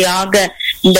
ஆக இந்த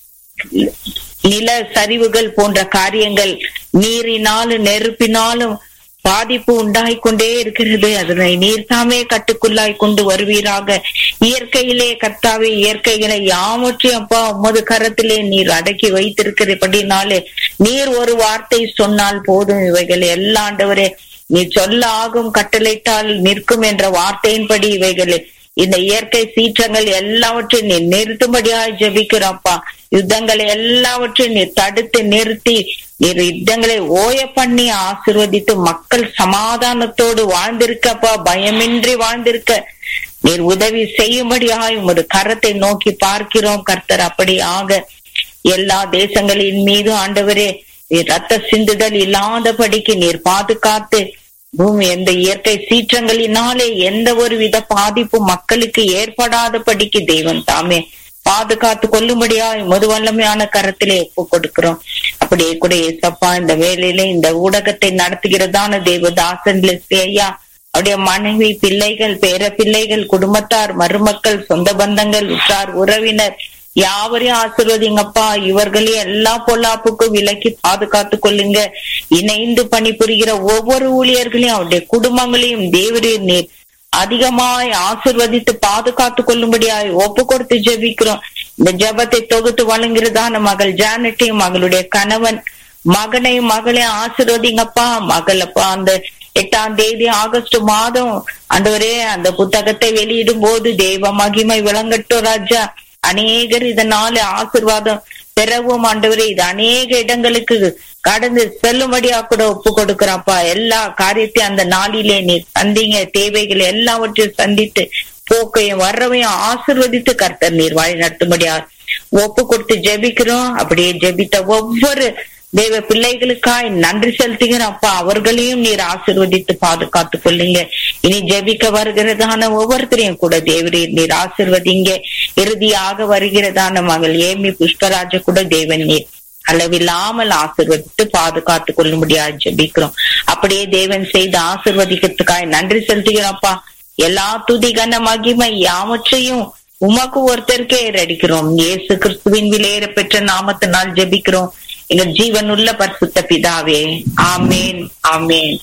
நில சரிவுகள் போன்ற காரியங்கள் நீரினாலும் நெருப்பினாலும் பாதிப்பு உண்டாகிக் கொண்டே இருக்கிறது அதனை நீர் தாமே கட்டுக்குள்ளாய் கொண்டு வருவீராக இயற்கையிலே கர்த்தாவே இயற்கைகளை யாவற்றையும் அப்பா உமது கரத்திலே நீர் அடக்கி வைத்திருக்கிறபடினாலே நீர் ஒரு வார்த்தை சொன்னால் போதும் இவைகள் எல்லா ஆண்டவரே நீ சொல்ல ஆகும் கட்டளையிட்டால் நிற்கும் என்ற வார்த்தையின்படி இவைகள் இந்த இயற்கை சீற்றங்கள் எல்லாவற்றையும் நீ நிறுத்தும்படியாக ஜெபிக்கிறோம்ப்பா யுத்தங்களை எல்லாவற்றையும் நீ தடுத்து நிறுத்தி நீர் யுத்தங்களை ஓய பண்ணி ஆசிர்வதித்து மக்கள் சமாதானத்தோடு வாழ்ந்திருக்கப்பா பயமின்றி வாழ்ந்திருக்க நீர் உதவி செய்யும்படியாக உமது கரத்தை நோக்கி பார்க்கிறோம் கர்த்தர் அப்படி ஆக எல்லா தேசங்களின் மீது ஆண்டவரே நீர் ரத்த சிந்துதல் இல்லாதபடிக்கு நீர் பாதுகாத்து பூமி எந்த இயற்கை சீற்றங்களினாலே எந்த ஒரு வித பாதிப்பு மக்களுக்கு ஏற்படாதபடிக்கு தெய்வம் தாமே பாதுகாத்து கொள்ளும்படியா மது வல்லமையான கரத்திலே ஒப்பு கொடுக்கிறோம் அப்படியே கூட ஏசப்பா இந்த வேலையில இந்த ஊடகத்தை நடத்துகிறதான தேவதாசன் லெஸ்லி ஐயா அவருடைய மனைவி பிள்ளைகள் பேர பிள்ளைகள் குடும்பத்தார் மருமக்கள் சொந்த பந்தங்கள் உற்றார் உறவினர் யாவரையும் ஆசிர்வதிங்கப்பா இவர்களையும் எல்லா பொல்லாப்புக்கும் விலக்கி பாதுகாத்து கொள்ளுங்க இணைந்து பணிபுரிகிற ஒவ்வொரு ஊழியர்களையும் அவருடைய குடும்பங்களையும் தேவரீர் நீர் அதிகமாய் ஆசிர்வதித்து பாதுகாத்து கொள்ளும்படியாய் ஒப்பு கொடுத்து ஜெபிக்கிறோம் இந்த ஜெபத்தை தொகுத்து வழங்குகிறதான மகள் ஜானட்டையும் மகளுடைய கணவன் மகனையும் மகளையும் ஆசிர்வதிங்கப்பா மகளப்பா அந்த எட்டாம் தேதி ஆகஸ்ட் மாதம் ஆண்டவரே அந்த புத்தகத்தை வெளியிடும் போது தெய்வ மகிமை விளங்கட்டும் ராஜா அநேகர் இதனால ஆசிர்வாதம் பெறவும் ஆண்டவரே இது அநேக இடங்களுக்கு கடந்து செல்லும்படியா கூட ஒப்பு கொடுக்கிறப்பா எல்லா காரியத்தையும் அந்த நாளிலே நீ சந்திங்க தேவைகள் எல்லாவற்றையும் சந்தித்து போக்கையும் வர்றவையும் ஆசிர்வதித்து கர்த்தர் நீர் வழி நடத்தும்படியா ஒப்பு கொடுத்து ஜெபிக்கிறோம் அப்படியே ஜெபித்த ஒவ்வொரு தெய்வ பிள்ளைகளுக்காய் நன்றி செலுத்துகிறோம் அப்பா அவர்களையும் நீர் ஆசிர்வதித்து பாதுகாத்து கொள்ளுங்க இனி ஜெபிக்க வருகிறதான ஒவ்வொருத்தரையும் கூட தேவரீர் நீர் ஆசிர்வதிங்க இறுதியாக வருகிறதான மகள் ஏமி புஷ்பராஜ கூட தேவன் நீர் அளவில்லாமல் ஆசிர்வதித்து பாதுகாத்து கொள்ளும்படியா ஜெபிக்கிறோம் அப்படியே தேவன் செய்து ஆசிர்வதிக்கிறதுக்காய் நன்றி செலுத்துகிறோம்ப்பா எல்லா துதி கன மகிமை யாவற்றையும் உமக்கு ஒருத்தருக்கே ஏறடிக்கிறோம் இயேசு கிறிஸ்துவின் விலையேற பெற்ற நாமத்தினால் ஜெபிக்கிறோம் எங்கள் ஜீவனுள்ள பரிசுத்த பிதாவே ஆமேன் ஆமேன்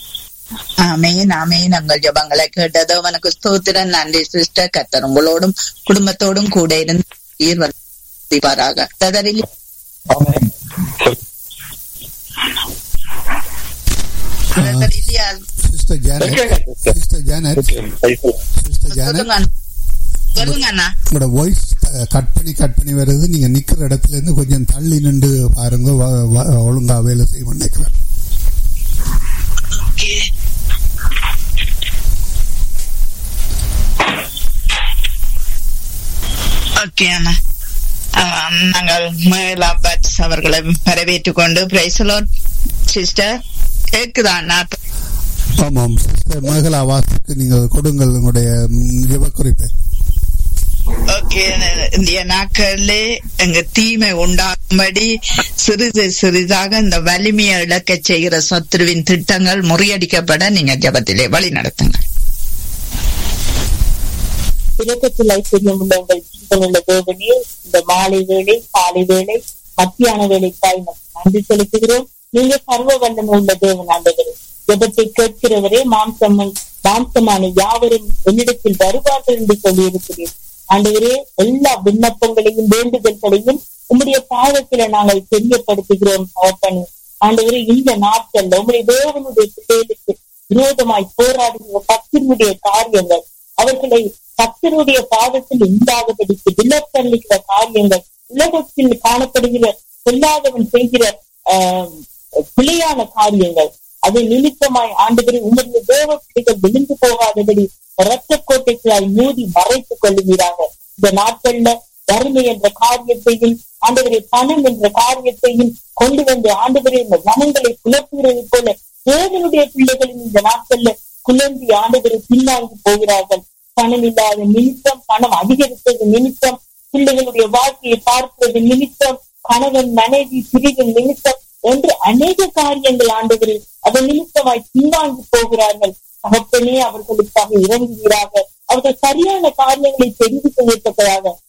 ஆமேன் ஆமேன் உங்கள் ஜபங்களை கேட்டதோ உனக்கு ஸ்தோத்திரம் நன்றி சிஸ்டர் கத்தர் உங்களோடும் குடும்பத்தோடும் கூட இருந்து பாராக ததரில் sister Janet sister Janet sister Janet சொல்லுங்க சொல்லுங்க அண்ணா உங்களோட வாய்ஸ் கட் பண்ணி கட் பண்ணி வருது நீங்க நிக்கிற இடத்துல இருந்து கொஞ்சம் தள்ளி நின்று பாருங்க வ- வ- ஒழுங்கா வேலை செய்ய நினைக்கிறேன் ஓகே அண்ணா ஆஹ், நாங்கள் மேலா பட்ஸ் அவர்களை வரவேற்றுக் கொண்டு பிரைசலோட் சிஸ்டர் கேக்குதா அண்ணா ஆமாம் சிஸ்டர் மேகலா வாசுக்கு நீங்கள் கொடுங்கள் உங்களுடைய ம், ஜெப குறிப்பை ஓகே இந்த நாட்களிலே எங்க தீமை உண்டாகும்படி சிறிது சிறிதாக இந்த வலிமையை இழக்க செய்கிற சத்துருவின் திட்டங்கள் முறியடிக்கப்பட நீங்க ஜபத்திலே வழி நடத்துங்க இலக்கத்தில் ஐஸ்வர்யம் உள்ள உங்கள் ஜீவனுள்ள தேவனே இந்த மாலை வேளை காலை வேளை மத்தியான வேலைக்காய் நமக்கு நன்றி செலுத்துகிறோம் நீங்க சர்வ வல்லமை உள்ள தேவன் ஆண்டவரே ஜெபத்தை கேட்கிறவரே மாம்சம் மாம்சமான யாவரும் என்னிடத்தில் வருவார்கள் என்று சொல்லியிருக்கிறேன் ஆண்டவரே எல்லா விண்ணப்பங்களையும் வேண்டுதல்களையும் உம்முடைய பாதத்தில நாங்கள் தெரியப்படுத்துகிறோம் தகப்பனே ஆண்டவரே இந்த நாட்கள்ல உம்முடைய தேவனுடைய பிள்ளைகளுக்கு விரோதமாய் போராடுகிற பக்தினுடைய காரியங்கள் அவர்களை கத்தருடைய பாதத்தில் உண்டாகபடிக்கு விலத்தள்ளுகிற காரியங்கள் உலகத்தில் காணப்படுகிற சொல்லாதவன் செய்கிற ஆஹ், பிழையான காரியங்கள் அதை நிமித்தமாய் ஆண்டுபடி உங்களுடைய தேவ பிள்ளைகள் விழுந்து போகாதபடி இரத்த கோட்டைகளாய் மூடி மறைத்துக் கொள்ளுகிறாங்க இந்த நாட்கள்ல வறுமை என்ற காரியத்தையும் ஆண்டவரை பணம் என்ற காரியத்தையும் கொண்டு வந்து ஆண்டவரை இந்த மனங்களை குழப்புகிறது போல தேவனுடைய பிள்ளைகளின் இந்த நாட்கள்ல குழந்தை ஆண்டவரை பின்வாங்கி போகிறார்கள் பணம் இல்லாத நிமித்தம் பணம் அதிகரித்தது நிமித்தம் பிள்ளைகளுடைய வாழ்க்கையை பார்க்கிறது நிமித்தம் கணவன் மனைவி பிரிவு நிமித்தம் என்று அநேக காரியங்கள் ஆண்டவரில் அதன் நிமித்தமாய் பின்வாங்கி போகிறார்கள் தகப்பனே அவர்களுக்காக இறங்குகிறார்கள் அவர்கள் சரியான காரியங்களை தெரிந்து கொள்ளத்தக்கதாக